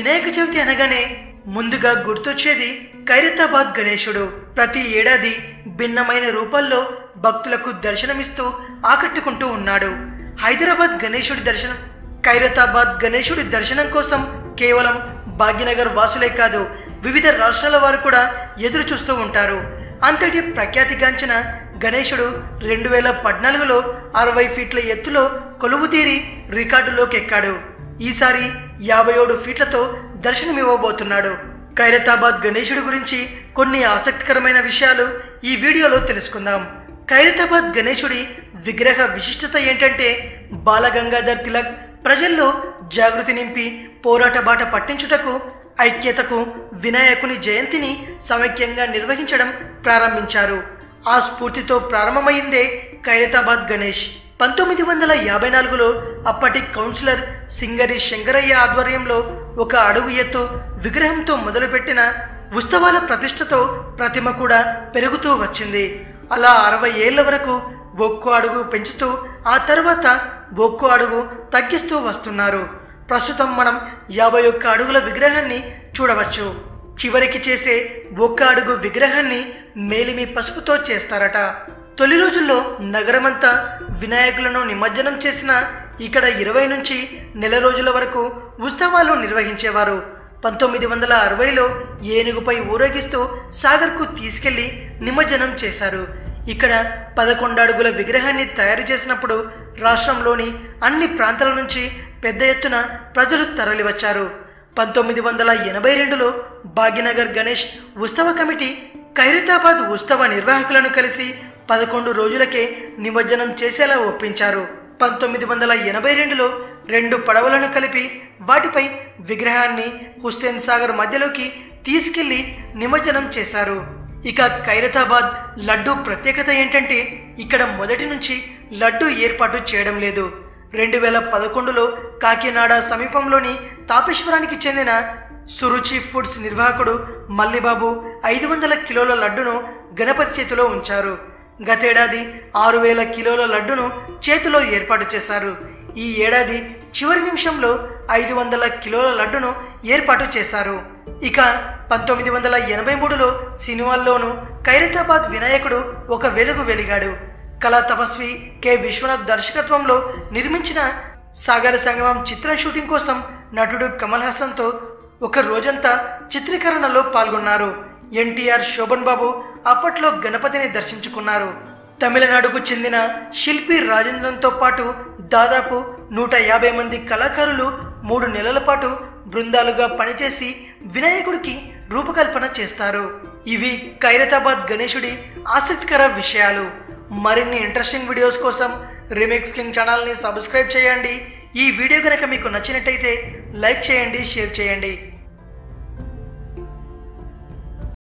వినాయక చవితి అనగానే ముందుగా గుర్తొచ్చేది ఖైరతాబాద్ గణేశుడు ప్రతి ఏడాది భిన్నమైన రూపాల్లో భక్తులకు దర్శనమిస్తూ ఆకట్టుకుంటూ ఉన్నాడు హైదరాబాద్ గణేశుడి దర్శనం ఖైరతాబాద్ గణేశుడి దర్శనం కోసం కేవలం భాగ్యనగర్ వాసులే కాదు వివిధ రాష్ట్రాల వారు కూడా ఎదురు చూస్తూ ఉంటారు అంతటి ప్రఖ్యాతిగాంచిన గణేశుడు రెండు వేల పద్నాలుగులో అరవై ఫీట్ల ఎత్తులో కొలువుతీరి రికార్డులోకి ఎక్కాడు ఈసారి యాభై ఏడు ఫీట్లతో దర్శనమివ్వబోతున్నాడు ఖైరతాబాద్ గణేశుడి గురించి కొన్ని ఆసక్తికరమైన విషయాలు ఈ వీడియోలో తెలుసుకుందాం ఖైరతాబాద్ గణేశుడి విగ్రహ విశిష్టత ఏంటంటే బాలగంగాధర్ తిలక్ ప్రజల్లో జాగృతి నింపి పోరాట బాట పట్టించుటకు ఐక్యతకు వినాయకుని జయంతిని సమైక్యంగా నిర్వహించడం ప్రారంభించారు ఆ స్ఫూర్తితో ప్రారంభమైందే ఖైరతాబాద్ గణేష్ పంతొమ్మిది వందల యాభై నాలుగులో అప్పటి కౌన్సిలర్ సింగరి శంకరయ్య ఆధ్వర్యంలో ఒక అడుగు ఎత్తు విగ్రహంతో మొదలుపెట్టిన ఉత్సవాల ప్రతిష్టతో ప్రతిమ కూడా పెరుగుతూ వచ్చింది అలా అరవై ఏళ్ల వరకు ఒక్కో అడుగు పెంచుతూ ఆ తర్వాత ఒక్కో అడుగు తగ్గిస్తూ వస్తున్నారు ప్రస్తుతం మనం యాభై ఒక్క అడుగుల విగ్రహాన్ని చూడవచ్చు చివరికి చేసే ఒక్క అడుగు విగ్రహాన్ని మేలిమి పసుపుతో చేస్తారట తొలి రోజుల్లో నగరమంతా వినాయకులను నిమజ్జనం చేసిన ఇక్కడ ఇరవై నుంచి నెల రోజుల వరకు ఉత్సవాలు నిర్వహించేవారు పంతొమ్మిది వందల అరవైలో ఏనుగుపై ఊరేగిస్తూ సాగర్కు తీసుకెళ్లి నిమజ్జనం చేశారు ఇక్కడ పదకొండు అడుగుల విగ్రహాన్ని తయారు చేసినప్పుడు రాష్ట్రంలోని అన్ని ప్రాంతాల నుంచి పెద్ద ఎత్తున ప్రజలు తరలివచ్చారు పంతొమ్మిది వందల ఎనభై రెండులో భాగ్యనగర్ గణేష్ ఉత్సవ కమిటీ ఖైరతాబాద్ ఉత్సవ నిర్వాహకులను కలిసి పదకొండు రోజులకే నిమజ్జనం చేసేలా ఒప్పించారు పంతొమ్మిది వందల ఎనభై రెండులో రెండు పడవలను కలిపి వాటిపై విగ్రహాన్ని హుస్సేన్ సాగర్ మధ్యలోకి తీసుకెళ్లి నిమజ్జనం చేశారు ఇక ఖైరతాబాద్ లడ్డు ప్రత్యేకత ఏంటంటే ఇక్కడ మొదటి నుంచి లడ్డు ఏర్పాటు చేయడం లేదు రెండు వేల పదకొండులో కాకినాడ సమీపంలోని తాపేశ్వరానికి చెందిన సురుచి ఫుడ్స్ నిర్వాహకుడు మల్లిబాబు ఐదు వందల కిలోల లడ్డును గణపతి చేతిలో ఉంచారు గతేడాది ఆరు వేల కిలోల లడ్డును చేతిలో ఏర్పాటు చేశారు ఈ ఏడాది చివరి నిమిషంలో ఐదు వందల కిలోల లడ్డును ఏర్పాటు చేశారు ఇక పంతొమ్మిది వందల ఎనభై మూడులో సినిమాల్లోనూ ఖైరతాబాద్ వినాయకుడు ఒక వెలుగు వెలిగాడు కళా తపస్వి కె విశ్వనాథ్ దర్శకత్వంలో నిర్మించిన సాగర సంగమం చిత్రం షూటింగ్ కోసం నటుడు కమల్ హాసన్తో ఒక రోజంతా చిత్రీకరణలో పాల్గొన్నారు ఎన్టీఆర్ శోభన్ బాబు అప్పట్లో గణపతిని దర్శించుకున్నారు తమిళనాడుకు చెందిన శిల్పి రాజేంద్రన్తో పాటు దాదాపు నూట యాభై మంది కళాకారులు మూడు నెలల పాటు బృందాలుగా పనిచేసి వినాయకుడికి రూపకల్పన చేస్తారు ఇవి ఖైరతాబాద్ గణేశుడి ఆసక్తికర విషయాలు మరిన్ని ఇంట్రెస్టింగ్ వీడియోస్ కోసం రిమిక్స్ కింగ్ ఛానల్ని సబ్స్క్రైబ్ చేయండి ఈ వీడియో కనుక మీకు నచ్చినట్టయితే లైక్ చేయండి షేర్ చేయండి